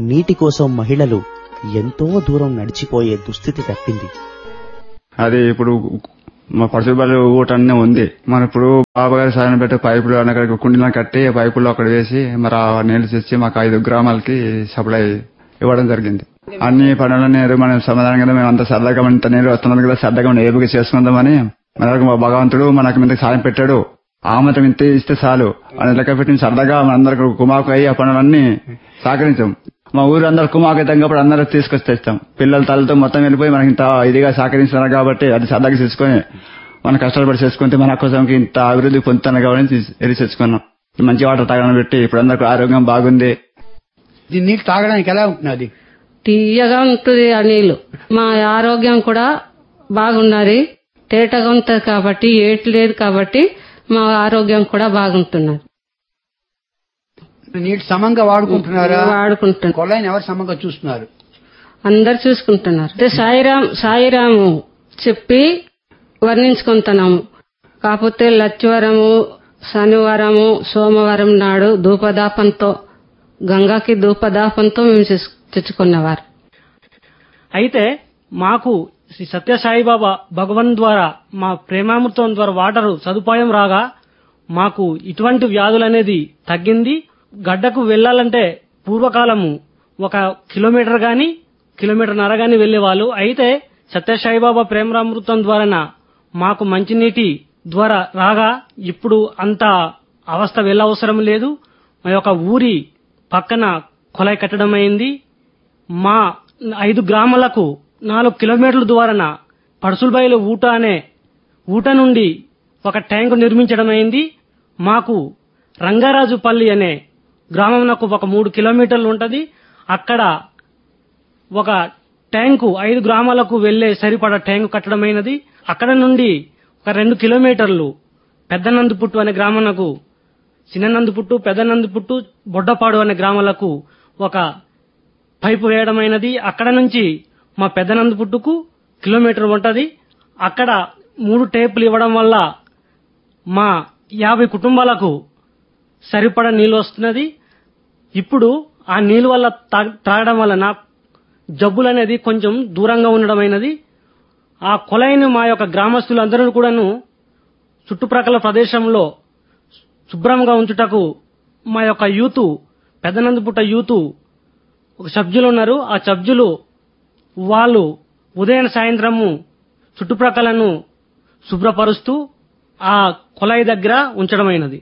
నీటి కోసం మహిళలు ఎంతో దూరం నడిచిపోయే దుస్థితి తప్పింది అది ఇప్పుడు మా పడుచుబడి ఊట అన్నీ ఉంది మన ఇప్పుడు బాబాగారి సాయం పెట్టి పైపులు అక్కడ కుండీలో కట్టి పైపులు అక్కడ వేసి మరి ఆ నీళ్లు తెచ్చి మాకు ఐదు గ్రామాలకి సప్లై ఇవ్వడం జరిగింది అన్ని పనుల నీరు మనం సమాధానంగా మేము అంత సరదాగా ఇంత నీరు వస్తున్నది కదా సరదాగా మనం ఏపుగా చేసుకుందామని మనకు మా భగవంతుడు మనకు మీద సాయం పెట్టాడు ఆ మాత్రం ఇంత ఇస్తే చాలు అని లెక్క పెట్టి సరదాగా మనందరికి కుమాకు అయ్యి ఆ పనులన్నీ సహకరించాం మా ఊరు అందరు కుమాకు అయితే కాబట్టి అందరూ తీసుకొచ్చి తెస్తాం పిల్లల తలతో మొత్తం వెళ్ళిపోయి మనకి ఇంత ఇదిగా సహకరిస్తున్నారు కాబట్టి అది సరదాగా తీసుకొని మనం కష్టపడి చేసుకుంటే మన కోసంకి ఇంత అభివృద్ధి పొందుతున్నాం కాబట్టి తీసి- వెళ్ళి తెచ్చుకున్నాం మంచి వాటర్ తాగడం పెట్టి ఇప్పుడు అందరికి ఆరోగ్యం బాగుంది దీని నీళ్ళు తాగడానికి ఎలా ఉంటున్నది తీయగా ఉంటుంది ఆ నీళ్లు మా ఆరోగ్యం కూడా బాగున్నది తేటగా ఉంటది కాబట్టి ఏటి లేదు కాబట్టి మా ఆరోగ్యం కూడా బాగుంటున్నది నీళ్ళు సమంగా వాడుకుంటున్నారా వాడుకుంటున్నారు కొలాయిని ఎవరు సమంగా చూస్తున్నారు అందరు చూసుకుంటున్నారు అంటే సాయిరాం సాయిరాము చెప్పి వర్ణించుకుంటున్నాము కాకపోతే లచ్చివరము శనివారము సోమవారం నాడు ధూపదాపంతో గంగాకి ధూపదాపంతో మేము చేసు- తెచ్చుకున్నవారు అయితే మాకు శ్రీ సత్యసాయిబాబా భగవన్ ద్వారా మా ప్రేమామృతం ద్వారా వాటరు సదుపాయం రాగా మాకు ఇటువంటి వ్యాధులు అనేది తగ్గింది గడ్డకు వెళ్లాలంటే పూర్వకాలము ఒక కిలోమీటర్ గాని కిలోమీటర్ నర గాని వెళ్లేవాళ్ళు అయితే సత్యసాయిబాబా ప్రేమామృతం ద్వారా మాకు మంచినీటి ద్వారా రాగా ఇప్పుడు అంత అవస్థ వెళ్ళవసరం లేదు మా యొక్క ఊరి పక్కన కొలాయి కట్టడం అయింది మా ఐదు గ్రామాలకు నాలుగు కిలోమీటర్ల ద్వారాన పడుసులబైలు ఊట అనే ఊట నుండి ఒక ట్యాంకు నిర్మించడం అయింది మాకు రంగారాజుపల్లి అనే గ్రామంలో ఒక మూడు కిలోమీటర్లు ఉంటది అక్కడ ఒక ట్యాంకు ఐదు గ్రామాలకు వెళ్లే సరిపడా ట్యాంకు కట్టడమైనది అక్కడ నుండి ఒక రెండు కిలోమీటర్లు పెద్దనందుపుట్టు అనే గ్రామంకు చిన్ననందుపుట్టు పెద్దనందుపుట్టు బొడ్డపాడు అనే గ్రామాలకు ఒక పైపు వేయడమైనది అక్కడ నుంచి మా పెద్దనందుపుట్టుకు కిలోమీటర్ ఉంటది అక్కడ మూడు టేపులు ఇవ్వడం వల్ల మా యాభై కుటుంబాలకు సరిపడా నీళ్ళు వస్తున్నది ఇప్పుడు ఆ నీళ్ళు వల్ల తా- త్రాగడం వలన జబ్బులు అనేది కొంచెం దూరంగా ఉండడమైనది ఆ కొలైని మా యొక్క గ్రామస్తులందరూ కూడాను చుట్టుప్రక్కల ప్రదేశంలో శుభ్రంగా ఉంచుటకు మా యొక్క యూత్ పెద్దనందుపుట్ట యూత్ ఒక సభ్యులు ఉన్నారు ఆ సభ్యులు వాళ్ళు ఉదయం సాయంత్రము చుట్టుప్రక్కలను శుభ్రపరుస్తూ ఆ కొలాయి దగ్గర ఉంచడమైనది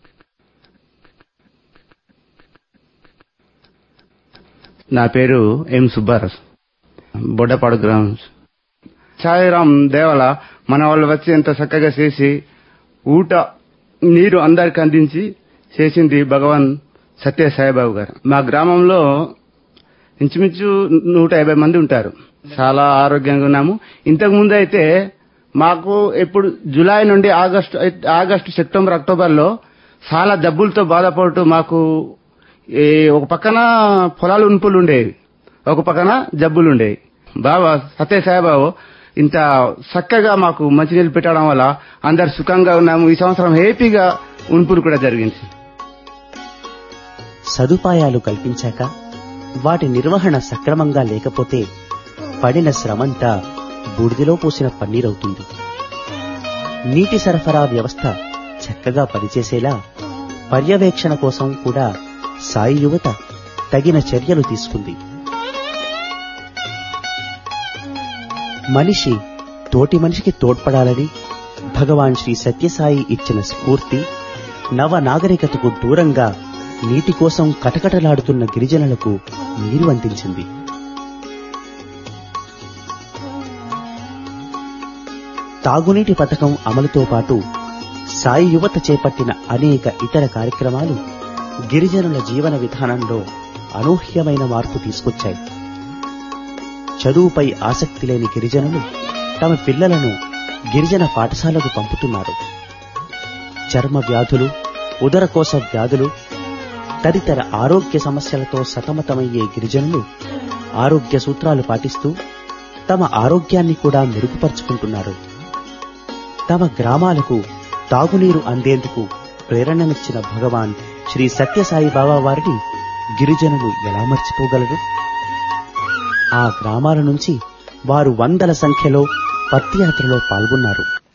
నా పేరు ఎం సుబ్బారావు బొడ్డపాడు గ్రామం సాయిరాం దేవల మన వాళ్ళు వచ్చి ఎంత చక్కగా చేసి ఊట నీరు అందరికి అందించి చేసింది భగవాన్ సత్య సాయిబాబు గారు మా గ్రామంలో ఇంచుమించు నూట యాభై మంది ఉంటారు చాలా ఆరోగ్యంగా ఉన్నాము ఇంతకు ముందు అయితే మాకు ఎప్పుడు జూలై నుండి ఆగస్టు ఆగస్టు సెప్టెంబర్ అక్టోబర్ లో చాలా జబ్బులతో బాధపడుతూ మాకు ఈ ఒక పక్కన పొలాలు ఉనుపులు ఉండేవి ఒక పక్కన జబ్బులు ఉండేవి బాబా సత్య సాయిబాబు ఇంత చక్కగా మాకు మంచినీళ్ళు పెట్టడం వల్ల అందరు సుఖంగా ఉన్నాము ఈ సంవత్సరం హ్యాపీగా ఉనుపులు కూడా జరిగింది సదుపాయాలు కల్పించాక వాటి నిర్వహణ సక్రమంగా లేకపోతే పడిన శ్రమంతా బూడిదలో పోసిన పన్నీరవుతుంది నీటి సరఫరా వ్యవస్థ చక్కగా పనిచేసేలా పర్యవేక్షణ కోసం కూడా సాయి యువత తగిన చర్యలు తీసుకుంది మనిషి తోటి మనిషికి తోడ్పడాలని భగవాన్ శ్రీ సత్యసాయి ఇచ్చిన స్ఫూర్తి నవ నాగరికతకు దూరంగా నీటి కోసం కటకటలాడుతున్న గిరిజనులకు నీరు అందించింది తాగునీటి పథకం అమలుతో పాటు సాయి యువత చేపట్టిన అనేక ఇతర కార్యక్రమాలు గిరిజనుల జీవన విధానంలో అనూహ్యమైన మార్పు తీసుకొచ్చాయి చదువుపై ఆసక్తి లేని గిరిజనులు తమ పిల్లలను గిరిజన పాఠశాలకు పంపుతున్నారు చర్మ వ్యాధులు ఉదరకోశ వ్యాధులు తదితర ఆరోగ్య సమస్యలతో సతమతమయ్యే గిరిజనులు ఆరోగ్య సూత్రాలు పాటిస్తూ తమ ఆరోగ్యాన్ని కూడా మెరుగుపరుచుకుంటున్నారు తమ గ్రామాలకు తాగునీరు అందేందుకు ప్రేరణనిచ్చిన భగవాన్ శ్రీ సత్యసాయి బాబా వారిని గిరిజనులు ఎలా మర్చిపోగలరు ఆ గ్రామాల నుంచి వారు వందల సంఖ్యలో పత్తియాత్రలో పాల్గొన్నారు